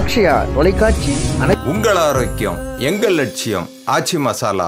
அக்ஷயா தொலைக்காட்சி அனை உங்கள் ஆரோக்கியம் எங்கள் லட்சியம் ஆச்சி மசாலா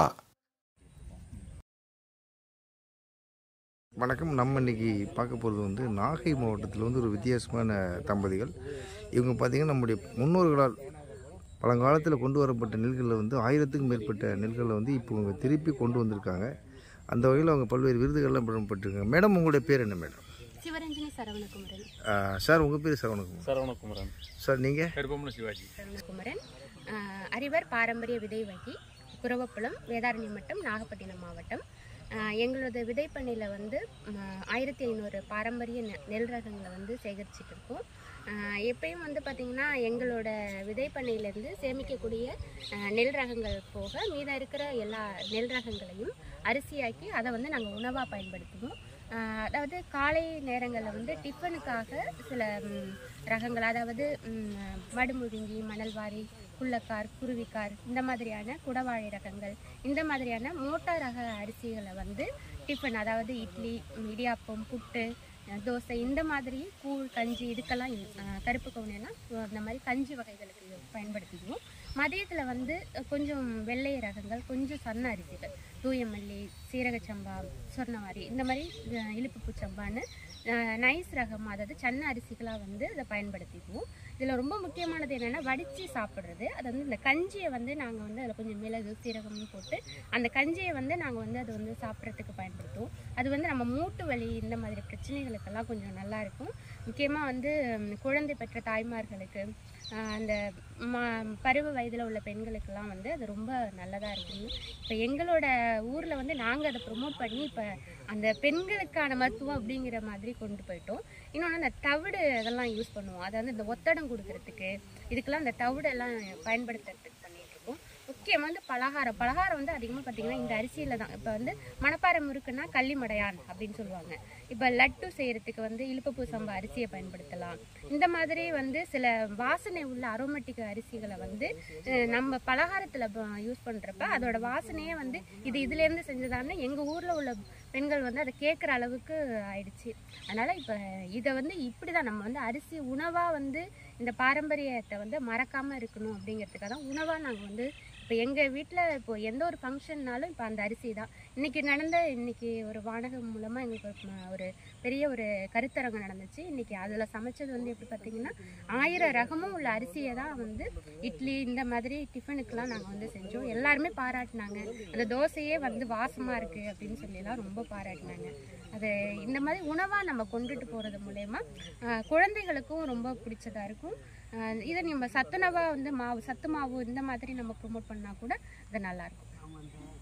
வணக்கம் நம்ம இன்னைக்கு பார்க்க போகிறது வந்து நாகை மாவட்டத்தில் வந்து ஒரு வித்தியாசமான தம்பதிகள் இவங்க பார்த்திங்கன்னா நம்முடைய முன்னோர்களால் பழங்காலத்தில் கொண்டு வரப்பட்ட நெல்களில் வந்து ஆயிரத்துக்கும் மேற்பட்ட நெல்களை வந்து இப்போ இவங்க திருப்பி கொண்டு வந்திருக்காங்க அந்த வகையில் அவங்க பல்வேறு விருதுகள்லாம் பெறப்பட்டிருக்காங்க மேடம் உங்களுடைய பேர் என்ன மேடம் சிவரஞ்சனி சரவணகுமரன் ஆஹ் சார் உங்கள் பேர் சரவணகுமார் சரவணகுமரன் சார் நீங்கள் கருப்பம்னு சிவாஜி சரவணகுமரன் ஆஹ் அறிவர் பாரம்பரிய விதை வகி குரவப்புலம் வேதாரண்யம் மட்டம் நாகப்பட்டினம் மாவட்டம் ஆஹ் எங்களோட விதைப்பண்ணையில் வந்து ஆஹ் ஆயிரத்தி ஐநூறு பாரம்பரிய நெ- நெல் ரகங்களை வந்து சேகரிச்சிட்டு இருக்கோம் ஆஹ் எப்பயும் வந்து பார்த்திங்கன்னா எங்களோட விதைப்பண்ணையிலேருந்து சேமிக்கக்கூடிய ஆஹ் நெல் ரகங்கள் போக மீதம் இருக்கிற எல்லா நெல் ரகங்களையும் அரிசியாக்கி அதை வந்து நாங்கள் உணவாக பயன்படுத்துவோம் ஆஹ் அதாவது காலை நேரங்களில் வந்து டிஃபனுக்காக சில ம், ரகங்கள் அதாவது ம், மடுமுழுங்கி மணல்வாரி குள்ளக்கார் குருவிக்கார் இந்த மாதிரியான குடவாழை ரகங்கள் இந்த மாதிரியான மோட்டார் ரக அரிசிகளை வந்து டிஃபன் அதாவது இட்லி ம், இடியாப்பம் புட்டு அஹ், தோசை இந்த மாதிரி கூழ் கஞ்சி இதுக்கெல்லாம் அஹ், கருப்பு கவுனியெல்லாம் அந்த மாதிரி கஞ்சி வகைகளுக்கு பயன்படுத்திக்குவோம் மதியத்தில் வந்து அஹ், கொஞ்சம் வெள்ளை ரகங்கள் கொஞ்சம் சன்ன அரிசிகள் தூயமல்லி சீரகச்சம்பா சொர்ணவாரி இந்த மாதிரி அஹ், இழுப்புப்பூ சம்பான்னு அஹ், நைஸ் ரகம் அதாவது சன்ன அரிசிகளாக வந்து அதை பயன்படுத்திக்குவோம் இதில் ரொம்ப முக்கியமானது என்னென்னா வடித்து சாப்பிட்றது அது வந்து இந்த கஞ்சியை வந்து நாங்கள் வந்து அதில் கொஞ்சம் மிளகு சீரகம்னு போட்டு அந்த கஞ்சியை வந்து நாங்கள் வந்து அது வந்து சாப்பிட்றதுக்கு பயன்படுத்துவோம் அது வந்து நம்ம மூட்டு வலி இந்த மாதிரி பிரச்சனைகளுக்கெல்லாம் கொஞ்சம் நல்லா இருக்கும் முக்கியமாக வந்து ம், குழந்தை பெற்ற தாய்மார்களுக்கு ஆஹ், அந்த ம பருவ வயதில் உள்ள பெண்களுக்கெல்லாம் வந்து அது ரொம்ப நல்லதாக இருக்கும் இப்போ எங்களோட ஊரில் வந்து நாங்கள் அதை ப்ரொமோட் பண்ணி இப்போ அந்த பெண்களுக்கான மருத்துவம் அப்படிங்கிற மாதிரி கொண்டு போயிட்டோம் இன்னொன்று அந்த தவிடு அதெல்லாம் யூஸ் பண்ணுவோம் அதை வந்து இந்த ஒத்தடம் கொடுக்கறதுக்கு இதுக்கெல்லாம் அந்த தவிடெல்லாம் பயன்படுத்துறதுக்கு பண்ணிட்டு இருக்கோம் முக்கியமாக வந்து பலகாரம் பலகாரம் வந்து அதிகமாக பார்த்தீங்கன்னா இந்த அரிசியில் தான் இப்போ வந்து மணப்பாறை முறுக்குன்னா கள்ளிமடையான் அப்படின்னு சொல்லுவாங்க இப்போ லட்டு செய்கிறதுக்கு வந்து இழுப்பப்பூ சம்பா அரிசியை பயன்படுத்தலாம் இந்த மாதிரி வந்து சில வாசனை உள்ள அரோமேட்டிக் அரிசிகளை வந்து அஹ், நம்ம பலகாரத்தில் யூஸ் பண்ணுறப்ப அதோட வாசனையே வந்து இது இதுலேருந்து செஞ்சதான்னு எங்கள் ஊரில் உள்ள பெண்கள் வந்து அதை கேட்குற அளவுக்கு ஆயிடுச்சு அதனால் இப்போ இதை வந்து இப்படி தான் நம்ம வந்து அரிசி உணவாக வந்து இந்த பாரம்பரியத்தை வந்து மறக்காமல் இருக்கணும் அப்படிங்கிறதுக்காக தான் உணவாக நாங்கள் வந்து இப்போ எங்கள் வீட்டில் இப்போ எந்த ஒரு ஃபங்க்ஷன்னாலும் இப்போ அந்த அரிசி தான் இன்றைக்கி நடந்த இன்றைக்கி ஒரு வானகம் மூலமாக எங்களுக்கு ஒரு ம- ஒரு பெரிய ஒரு கருத்தரங்கம் நடந்துச்சு இன்றைக்கி அதில் சமைச்சது வந்து எப்படி பார்த்தீங்கன்னா ஆயிரம் ரகமும் உள்ள அரிசியை தான் வந்து இட்லி இந்த மாதிரி டிஃபனுக்கெலாம் நாங்கள் வந்து செஞ்சோம் எல்லாருமே பாராட்டினாங்க அந்த தோசையே வந்து வாசமாக இருக்குது அப்படின்னு சொல்லிலாம் ரொம்ப பாராட்டினாங்க அது இந்த மாதிரி உணவாக நம்ம கொண்டுட்டு போகிறது மூலயமா ஆஹ், குழந்தைகளுக்கும் ரொம்ப பிடிச்சதா இருக்கும் ஆஹ், இதை நம்ம சத்துணவாக வந்து மாவு சத்து மாவு இந்த மாதிரி நம்ம ப்ரொமோட் பண்ணால் கூட அது நல்லாயிருக்கும்